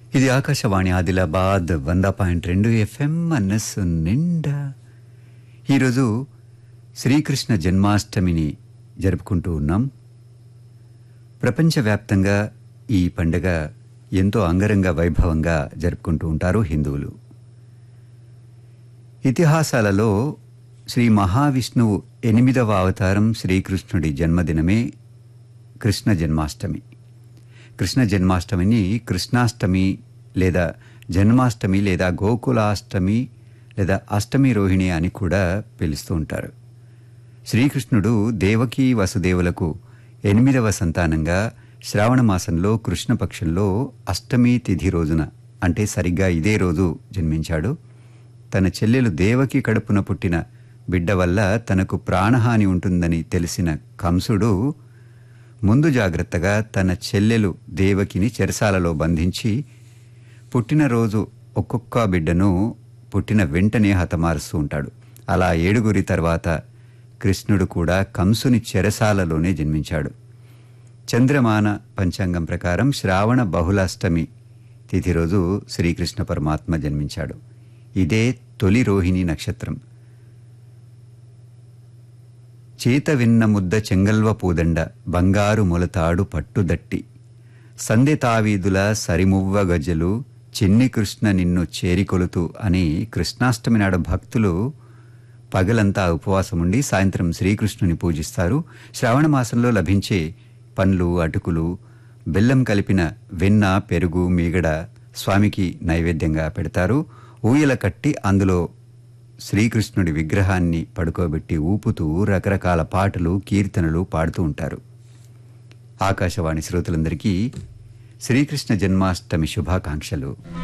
ఇది ఆకాశవాణి ఆదిలాబాద్ వంద పాయింట్ రెండు ఎఫ్ఎం మనస్సు నిండా ఈరోజు శ్రీకృష్ణ జన్మాష్టమిని జరుపుకుంటూ ఉన్నాం ప్రపంచవ్యాప్తంగా ఈ పండుగ ఎంతో అంగరంగ వైభవంగా జరుపుకుంటూ ఉంటారు హిందువులు ఇతిహాసాలలో శ్రీ మహావిష్ణువు ఎనిమిదవ అవతారం శ్రీకృష్ణుడి జన్మదినమే కృష్ణ జన్మాష్టమి కృష్ణ జన్మాష్టమిని కృష్ణాష్టమి లేదా జన్మాష్టమి లేదా గోకులాష్టమి లేదా అష్టమి రోహిణి అని కూడా పిలుస్తూ ఉంటారు శ్రీకృష్ణుడు దేవకీ వసుదేవులకు ఎనిమిదవ సంతానంగా శ్రావణ మాసంలో కృష్ణపక్షంలో అష్టమి తిథి రోజున అంటే సరిగ్గా ఇదే రోజు జన్మించాడు తన చెల్లెలు దేవకి కడుపున పుట్టిన బిడ్డ వల్ల తనకు ప్రాణహాని ఉంటుందని తెలిసిన కంసుడు ముందు జాగ్రత్తగా తన చెల్లెలు దేవకిని చెరసాలలో బంధించి పుట్టినరోజు ఒక్కొక్క బిడ్డను పుట్టిన వెంటనే హతమారుస్తూ ఉంటాడు అలా ఏడుగురి తర్వాత కృష్ణుడు కూడా కంసుని చెరసాలలోనే జన్మించాడు చంద్రమాన పంచాంగం ప్రకారం శ్రావణ బహుళాష్టమి తిథి రోజు శ్రీకృష్ణ పరమాత్మ జన్మించాడు ఇదే తొలి రోహిణి నక్షత్రం చేత విన్న ముద్ద చెంగల్వ పూదండ బంగారు మొలతాడు పట్టుదట్టి సందె తావీదుల సరిమువ్వ గజలు చిన్ని కృష్ణ నిన్ను చేరికొలుతూ అని కృష్ణాష్టమి నాడు భక్తులు పగలంతా ఉపవాసముండి సాయంత్రం శ్రీకృష్ణుని పూజిస్తారు శ్రావణ మాసంలో లభించే పండ్లు అటుకులు బెల్లం కలిపిన వెన్న పెరుగు మీగడ స్వామికి నైవేద్యంగా పెడతారు ఊయల కట్టి అందులో శ్రీకృష్ణుడి విగ్రహాన్ని పడుకోబెట్టి ఊపుతూ రకరకాల పాటలు కీర్తనలు పాడుతూ ఉంటారు ఆకాశవాణి శ్రోతలందరికీ శ్రీకృష్ణ జన్మాష్టమి శుభాకాంక్షలు